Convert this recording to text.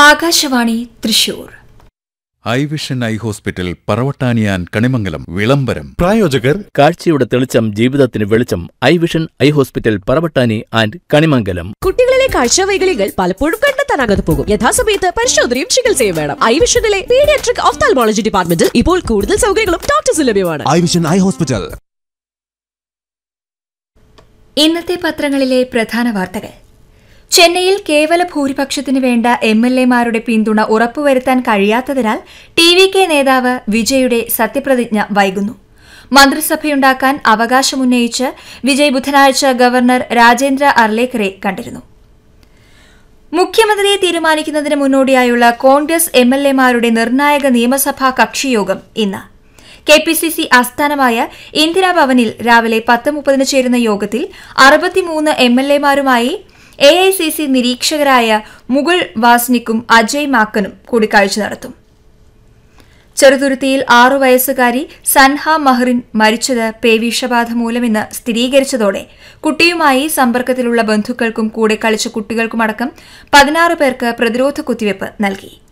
Akashvani Thrissur eye vision eye hospital പറവട്ടാനിയാൻ കണിമംഗലം വിളംബരം പ്രായോജകർ കാഴ്ചയുടെ തെളിച്ചം ജീവിതത്തിന് വെളിച്ചം eye vision eye hospital Paravattani and Kanimangalam കുട്ടികളിലെ കാഴ്ചവൈകല്യങ്ങൾ പലപ്പോഴും കണ്ടെത്താനാകാതെ പോകും യഥാസമയത്ത് പരിശോധനയും ചികിത്സയും വേണം ഐ വിഷനിലെ പീഡിയാട്രിക് ഓഫ്താൽമോളജി ഡിപ്പാർട്ട്മെന്റിൽ ഇപ്പോൾ കൂടുതൽ സൗകര്യങ്ങളും ഡോക്ടേഴ്സ് ലഭ്യമാണ് ഐ വിഷൻ ഐ ഹോസ്പിറ്റൽ ഇന്നത്തെ പത്രങ്ങളിലെ പ്രധാന വാർത്തകൾ ചെന്നൈയിൽ കേവല ഭൂരിപക്ഷത്തിന് വേണ്ട എം എൽ എമാരുടെ പിന്തുണ ഉറപ്പുവരുത്താൻ കഴിയാത്തതിനാൽ ടി വി കെ നേതാവ് വിജയുടെ സത്യപ്രതിജ്ഞ വൈകുന്നു മന്ത്രിസഭയുണ്ടാക്കാൻ അവകാശമുന്നയിച്ച് വിജയ് ബുധനാഴ്ച ഗവർണർ രാജേന്ദ്ര അർലേക്കറെ കണ്ടിരുന്നു മുഖ്യമന്ത്രിയെ തീരുമാനിക്കുന്നതിന് മുന്നോടിയായുള്ള കോൺഗ്രസ് എം എൽ എമാരുടെ നിർണായക നിയമസഭാ കക്ഷിയോഗം ഇന്ന് കെ പി സി സി ആസ്ഥാനമായ ഇന്ദിരാഭവനിൽ രാവിലെ പത്ത് മുപ്പതിന് ചേരുന്ന യോഗത്തിൽ അറുപത്തിമൂന്ന് എം എൽ എമാരുമായി എ ഐ സി സി നിരീക്ഷകരായ മുകുൾ വാസ്നിക്കും അജയ് മാക്കനും കൂടിക്കാഴ്ച നടത്തും ചെറുതുരുത്തിയിൽ ആറു വയസ്സുകാരി സൻഹ മഹ്റിൻ മരിച്ചത് പേവിഷബാധ മൂലമെന്ന് സ്ഥിരീകരിച്ചതോടെ കുട്ടിയുമായി സമ്പർക്കത്തിലുള്ള ബന്ധുക്കൾക്കും കൂടെ കളിച്ച കുട്ടികൾക്കുമടക്കം പതിനാറ് പേർക്ക് പ്രതിരോധ കുത്തിവയ്പ് നൽകി